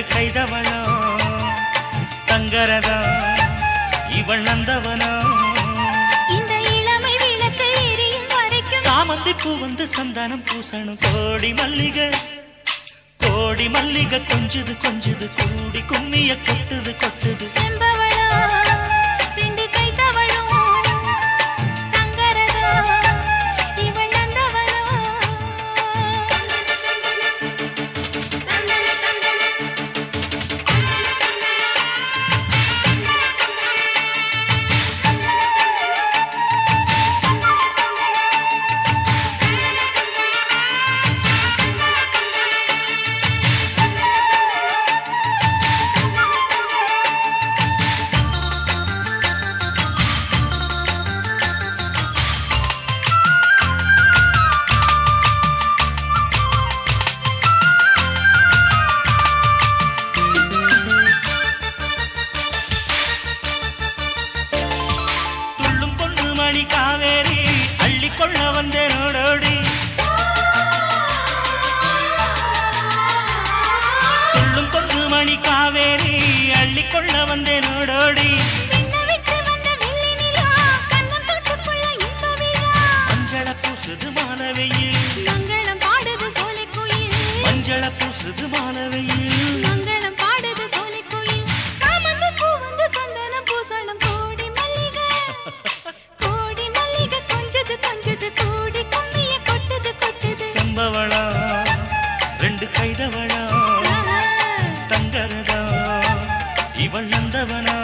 ரெண்டு கைதவளம் தங்கரதா இவள் நந்தவனா இந்த இளமை விளக்கு எரியும் வரைக்கும் சாமந்தி பூ வந்து சந்தானம் பூசணும் கோடி மல்லிகை கோடி மல்லிகை கொஞ்சுது கொஞ்சுது கூடி கும்மிய கொட்டுது கொட்டுது செம்பவளம் ரெண்டு கை தவழும் தங்கரதா இவள் நந்தவனம் துள்ளும் பொண்ணு மணி காவேரி அள்ளிக்கொள்ள வந்தேன் ஓடோடி துள்ளும் பொண்ணு மணி காவேரி அள்ளிக்கொள்ள வந்தேன் ஓடோடி விண்ண விட்டு வந்த வெள்ளி நிலா கண்ணம் தொட்டுக்குள்ள இன்ப விழா மஞ்சள பூசுது மாலவையில் மங்களம் பாடுது சோலை குயில் மஞ்சள பூசுது மாலவையில் மங்களம் பாடுது சோலை குயில் சாமந்தி பூ வந்து சந்தனம் பூசணும் கோடி மல்லிகை கோடி மல்லிகை கொஞ்சது கொஞ்சது கூடி கும்மிய கொட்டுது கொட்டுது செம்பவளா ரெண்டு கைதவளா தங்கரதா இவள் நந்தவனா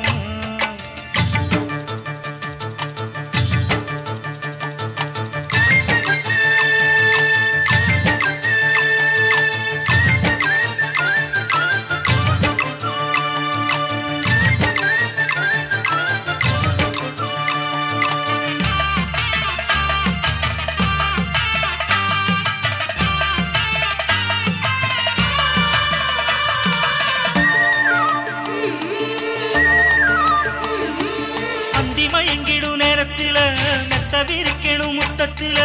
அந்தி மயங்கிடும் நேரத்தில மெத்த விரிக்கணும் முத்தத்தில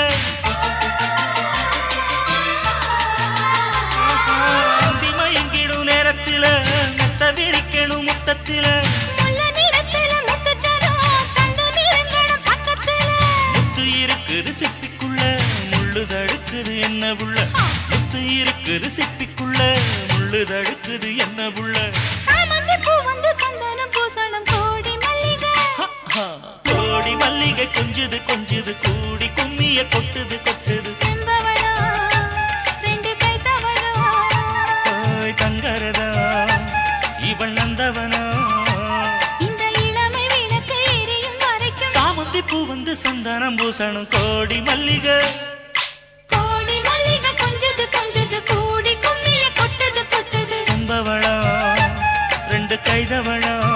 அந்தி மயங்கிடும் நேரத்தில மெத்த விரிக்கணும் முத்தத்தில முல்ல நிறத்துல முத்துச்சரம் தங்க நிறங்களும் பக்கத்துல முத்து இருக்குது சிப்பிக்குள்ள முள்ளு தடுக்குது என்ன புள்ள முத்து இருக்குது சிப்பிக்குள்ள முள்ளு தடுக்குது என்ன புள்ள சாமந்தி பூ வந்து சந்தனம் பூசணும் கோடி மல்லிகை கோடி மல்லிகை கொஞ்சுது கொஞ்சுது கூடி கும்மிய கொட்டுது கொட்டுது செம்பவளம் ரெண்டு கை தவழும் ஓய் தங்கரதா இவள் நந்தவனா இந்த இளமை விளக்கு எரியும் வரைக்கும் சாமந்தி பூ வந்து சந்தானம் பூசணும் கோடி மல்லிகை கோடி மல்லிகை கொஞ்சது கொஞ்சது கூடி கும்மிய கொட்டுது கொட்டுது செம்பவளா ரெண்டு கைதவளா